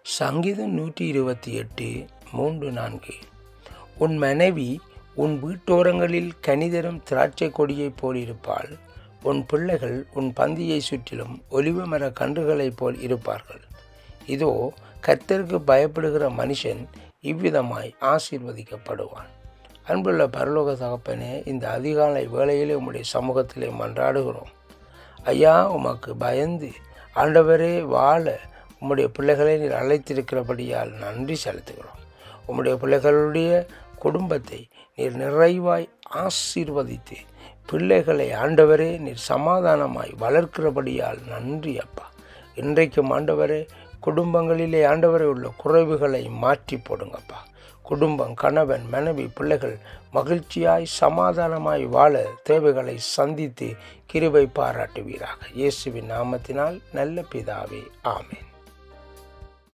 சங்கீதம் நூற்றி இருபத்தி எட்டு மூன்று நான்கு உன் மனைவி உன் வீட்டோரங்களில் கனிதரும் திராட்சை கொடியைப் போல் இருப்பாள் உன் பிள்ளைகள் உன் பந்தியை சுற்றிலும் ஒலிவ மர கன்றுகளைப் போல் இருப்பார்கள் இதோ கர்த்தருக்கு பயப்படுகிற மனுஷன் இவ்விதமாய் ஆசீர்வதிக்கப்படுவான் அன்புள்ள பரலோக தகப்பனே இந்த அதிகாலை வேளையிலே உம்முடைய சமூகத்திலே மன்றாடுகிறோம் ஐயா உமக்கு பயந்து ஆண்டவரே வாழ உம்முடைய பிள்ளைகளை நீர் அழைத்திருக்கிறபடியால் நன்றி செலுத்துகிறோம் உம்முடைய பிள்ளைகளுடைய குடும்பத்தை நீர் நிறைவாய் ஆசீர்வதித்து பிள்ளைகளை ஆண்டவரே நீர் சமாதானமாய் வளர்க்கிறபடியால் நன்றி அப்பா இன்றைக்கும் ஆண்டவரே குடும்பங்களிலே ஆண்டவரை உள்ள குறைவுகளை மாற்றி போடுங்கப்பா குடும்பம் கணவன் மனைவி பிள்ளைகள் மகிழ்ச்சியாய் சமாதானமாய் வாழ தேவைகளை சந்தித்து கிருபை பாராட்டுவீராக இயேசுவின் நாமத்தினால் நல்ல பிதாவே ஆமேன்